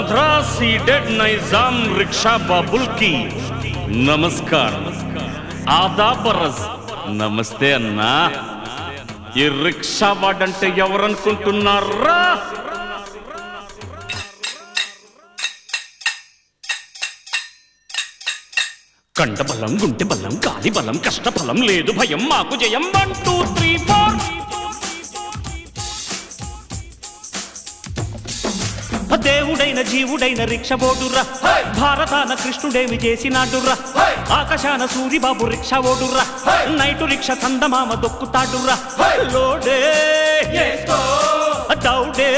Vasundhara ceded Nizam rickshaw बाबुल की నమస్కారం ఆదాబరస్ నమస్తే అన్నా ఈ రిక్షా వాడంటే ఎవరనుకుంటున్నారా కండ బలం గుంటె బలం గాలి బలం కష్ట ఫలం లేదు భయం మాకు జయం వన్ టూ త్రీ ఫోర్ దేవుడైన జీవుడైన రిక్ష బోడుర్రా భారతాన కృష్ణుడేమి చేసినాడుర్రా ఆకాశాన సూరిబాబు రిక్ష ఓడుర్రా నైటు రిక్ష చందమామ దొక్కుతాడుర్రా లోడే దౌడే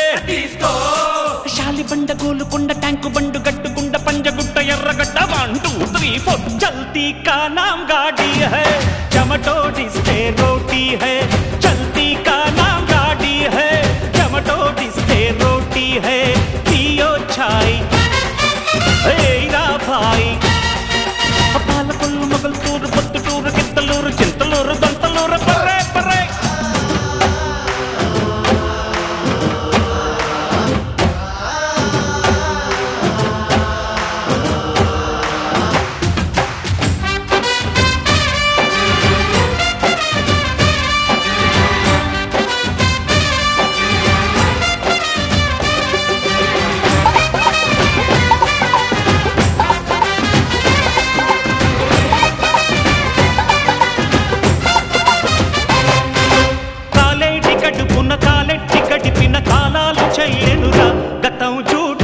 Shalibanda Golconda tank bund గట్టుకుండ Panjagutta Erragadda one two three four చల్తీ కా నామ్ గాడి హై చమటోడిస్తే రోటీ హై చల్తీ కా నామ్ గాడి హై చమటోడిస్తే రోటీ హై పియో ఛాయ్ ఏరా భాయ్ పాలకొల్లు మొగల్తూరు పొత్తుటూరు కిత్తలూరు చింతలూరు దంతలూరు పర్రే పర్రే కాలేటి గడుపున కాలెట్టి గడిపిన కాలాలు చెయ్యనురా గతం చూట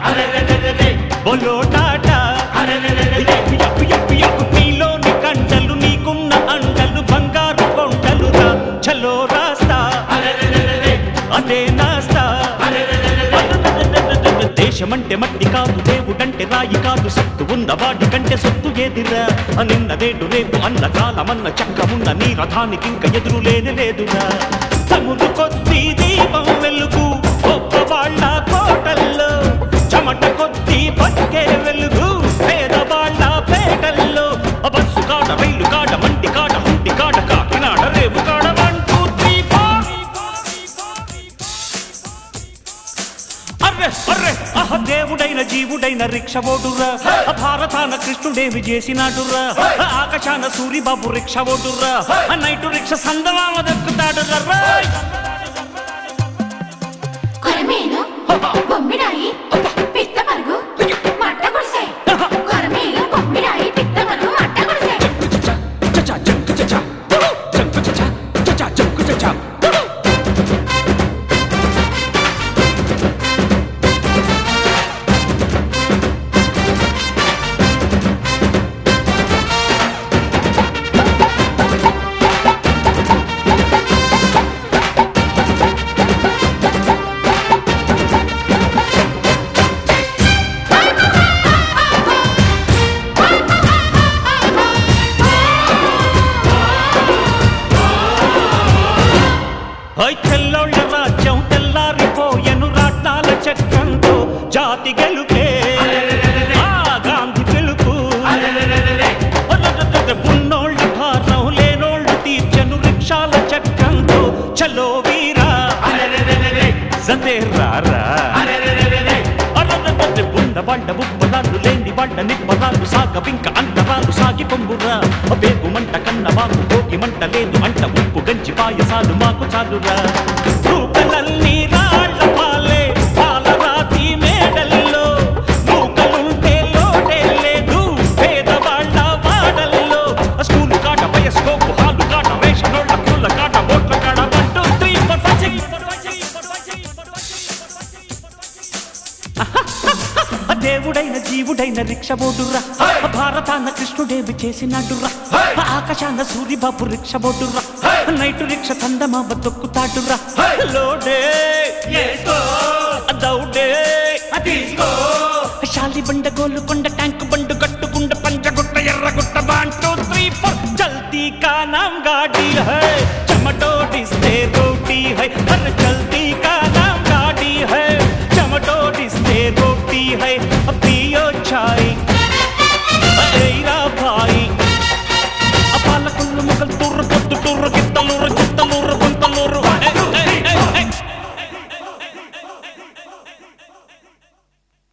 బొలోటాట ఎప్పు ఎప్పు ఎప్పు ఎప్పు నీలోని కంటలు నీకున్న అంటలు బంగారు కొండలురా చలో రాస్తా అదే నాస్తా దేశమంటే మట్టి కాదు దేవుడంటే రాయి కాదు సత్తు ఉన్న వాడి కంటే సొత్తు ఏదిరా నిన్న నేడు రేపు అన్న కాలమన్న చక్కమున్న నీ రథానికి ఇంక ఎదురు లేని లేదురా తముడు కొద్ది దీపం వెలుగు గొప్ప వాళ్ళ కోటల్లో చెమట కొద్ది బతికే వెలుగు పేదవాళ్ళ పేటల్లో బస్సు కాడ రైలు కాడ మంటి కాడ హుంటి కాడ కాకినాడ రేపు కాడ వన్ టూ త్రీ ఫోర్ అర్రె అర్రె అహ దేవుడైన జీవుడైన రిక్ష ఓడుర్రా భారతాన కృష్ణుడేమి చేసినాడుర్రా ఆకాశాన సూరిబాబు రిక్ష ఓడుర్రా నైటు రిక్ష సందమామ దక్కుతాడుర్రా కొరమేను బొమ్మిడాయి పిత్త పరుగు మట్ట గుడిసె కొరమేను బొమ్మిడాయి పిత్త పరుగు మట్ట గుడిసె హై తెల్లోళ్ళ రాజ్యం తెల్లారిపోయెను రాట్నాల చక్రంతో జాతి గెలుపే ఆ గాంధీ గెలుపు అర్రర్రర్ర ఉన్నోళ్ళ భారం లేనోళ్ళు తీర్చను రిక్షాల చక్రంతో చలో వీరా జతే రారా అర్రర్రర్ర బుండ బండ బుబ్బలాలు లేని బండ నిప్పలాలు సాగవింక అంటరాలు సాగి పొంగురా బేగు మంట కన్న మాకు కోకి మంట లేదు మంట ఉప్పు గంచి పాయసాలు మాకు చాలురా రూపలన్నీ రాళ్ళ పాలే పాలరాతి మేడల్లో నూకలుంటే లోటే లేదు పేదవాళ్ళ వాడల్లో స్కూలు కాట వయస్కోపు హాలు కాట రేషనోళ్ళ కుళ్ళ కాట ఓట్ల కాడ one two three four five six దేవుడైన జీవుడైన రిక్ష బోడుర్రా భారతాన కృష్ణుడేవి చేసినాడుర్రా ఆకాశాన సూరిబాబు రిక్ష బోడుర్రా నైటు రిక్ష చందమామ దొక్కుతాడుర్రా లోడే దౌడే శాలి బండ గోలు కొండ